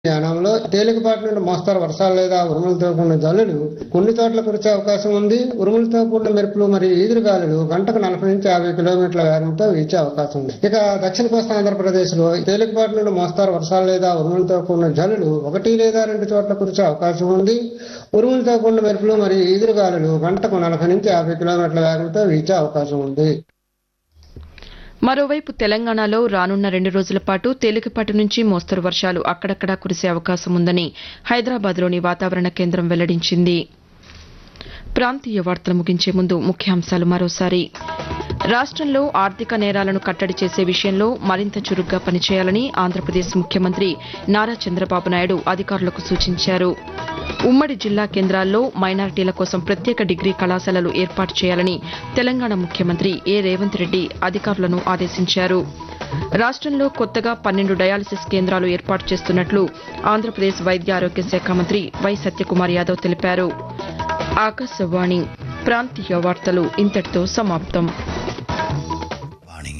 యానంలో తేలికపాటి నుండి మోస్తారు వర్షాలు లేదా ఉరుములతో కూడిన జల్లులు కొన్ని చోట్ల కురిసే అవకాశం ఉంది ఉరుములతో కూడిన మెరుపులు మరియు ఈదురుగాలులు గంటకు నలభై నుంచి యాభై కిలోమీటర్ల వేగంతో వీచే అవకాశం ఉంది ఇక దక్షిణ కోస్తా ఆంధ్రప్రదేశ్ లో తేలికపాటి నుండి మోస్తారు వర్షాలు లేదా ఉరుములతో కూడిన జల్లులు ఒకటి లేదా రెండు చోట్ల కురిసే అవకాశం ఉంది ఉరుములతో కూడిన మెరుపులు మరియు ఈదురుగాలులు గంటకు నలభై నుంచి యాభై కిలోమీటర్ల వేగంతో వీచే అవకాశం ఉంది మరోవైపు తెలంగాణలో రానున్న రెండు రోజుల పాటు తేలికపాటి నుంచి మోస్తరు వర్షాలు అక్కడక్కడా కురిసే అవకాశం ఉందని హైదరాబాద్లోని వాతావరణ కేంద్రం వెల్లడించింది ప్రాంతీయ వార్తలు ముగించే ముందు ముఖ్యాంశాలు మరోసారి రాష్ట్రంలో ఆర్థిక నేరాలను కట్టడి చేసే విషయంలో మరింత చురుగ్గా పనిచేయాలని ఆంధ్రప్రదేశ్ ముఖ్యమంత్రి నారా చంద్రబాబు నాయుడు అధికారులకు సూచించారు ఉమ్మడి జిల్లా కేంద్రాల్లో మైనారిటీల కోసం ప్రత్యేక డిగ్రీ కళాశాలలు ఏర్పాటు చేయాలని తెలంగాణ ముఖ్యమంత్రి ఏ రేవంత్ రెడ్డి అధికారులను ఆదేశించారు రాష్ట్రంలో కొత్తగా పన్నెండు డయాలసిస్ కేంద్రాలు ఏర్పాటు చేస్తున్నట్లు ఆంధ్రప్రదేశ్ వైద్య ఆరోగ్య శాఖ మంత్రి వై సత్యకుమార్ యాదవ్ తెలిపారు ఆకాశవాణి ప్రాంతీయ వార్తలు ఇంతటితో సమాప్తం వాణి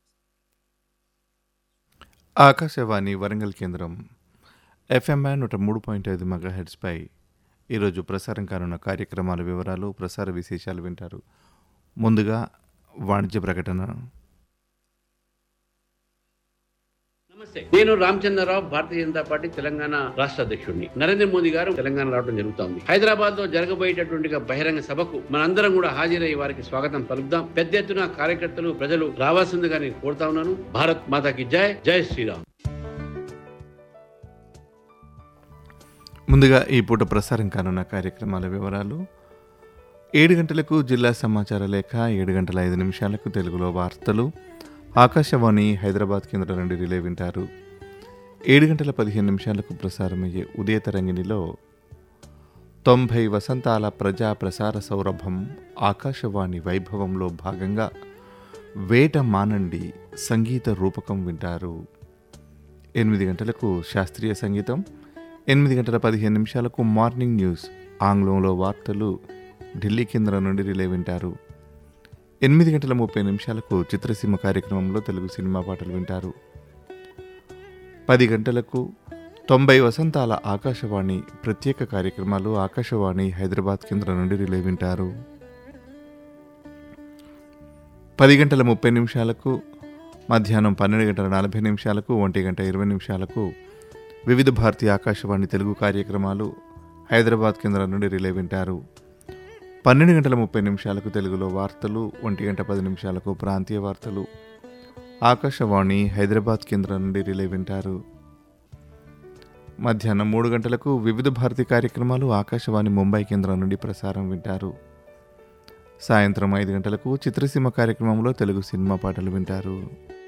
ఆకాశవాణి వరంగల్ కేంద్రం ఎఫ్ఎంఐ నూట మూడు పాయింట్ ఐదు మెగాహెడ్స్పై ఈరోజు ప్రసారం కానున్న కార్యక్రమాల వివరాలు ప్రసార విశేషాలు వింటారు ముందుగా వాణిజ్య ప్రకటన నమస్తే నేను రామచంద్రరావు భారతీయ జనతా పార్టీ తెలంగాణ రాష్ట్ర అధ్యక్షుడిని నరేంద్ర మోదీ గారు తెలంగాణ రావడం జరుగుతోంది హైదరాబాద్ లో జరగబోయేటటువంటి బహిరంగ సభకు మనందరం కూడా హాజరై వారికి స్వాగతం పలుకుదాం పెద్ద ఎత్తున కార్యకర్తలు ప్రజలు రావాల్సిందిగా నేను కోరుతా ఉన్నాను భారత్ మాతాకి జై జై శ్రీరామ్ ముందుగా ఈ పూట ప్రసారం కానున్న కార్యక్రమాల వివరాలు ఏడు గంటలకు జిల్లా సమాచార లేఖ ఏడు గంటల ఐదు నిమిషాలకు తెలుగులో వార్తలు ఆకాశవాణి హైదరాబాద్ కేంద్రం నుండి రిలే వింటారు ఏడు గంటల పదిహేను నిమిషాలకు ప్రసారమయ్యే ఉదయ తరంగిణిలో తొంభై వసంతాల ప్రజా ప్రసార సౌరభం ఆకాశవాణి వైభవంలో భాగంగా వేట మానండి సంగీత రూపకం వింటారు ఎనిమిది గంటలకు శాస్త్రీయ సంగీతం ఎనిమిది గంటల పదిహేను నిమిషాలకు మార్నింగ్ న్యూస్ ఆంగ్లంలో వార్తలు ఢిల్లీ కేంద్రం నుండి రిలే వింటారు ఎనిమిది గంటల ముప్పై నిమిషాలకు చిత్రసీమ కార్యక్రమంలో తెలుగు సినిమా పాటలు వింటారు పది గంటలకు తొంభై వసంతాల ఆకాశవాణి ప్రత్యేక కార్యక్రమాలు ఆకాశవాణి హైదరాబాద్ కేంద్రం నుండి రిలే వింటారు పది గంటల ముప్పై నిమిషాలకు మధ్యాహ్నం పన్నెండు గంటల నలభై నిమిషాలకు ఒంటి గంట ఇరవై నిమిషాలకు వివిధ భారతి ఆకాశవాణి తెలుగు కార్యక్రమాలు హైదరాబాద్ కేంద్రం నుండి రిలే వింటారు పన్నెండు గంటల ముప్పై నిమిషాలకు తెలుగులో వార్తలు ఒంటి గంట పది నిమిషాలకు ప్రాంతీయ వార్తలు ఆకాశవాణి హైదరాబాద్ కేంద్రం నుండి రిలే వింటారు మధ్యాహ్నం మూడు గంటలకు వివిధ భారతి కార్యక్రమాలు ఆకాశవాణి ముంబై కేంద్రం నుండి ప్రసారం వింటారు సాయంత్రం ఐదు గంటలకు చిత్రసీమ కార్యక్రమంలో తెలుగు సినిమా పాటలు వింటారు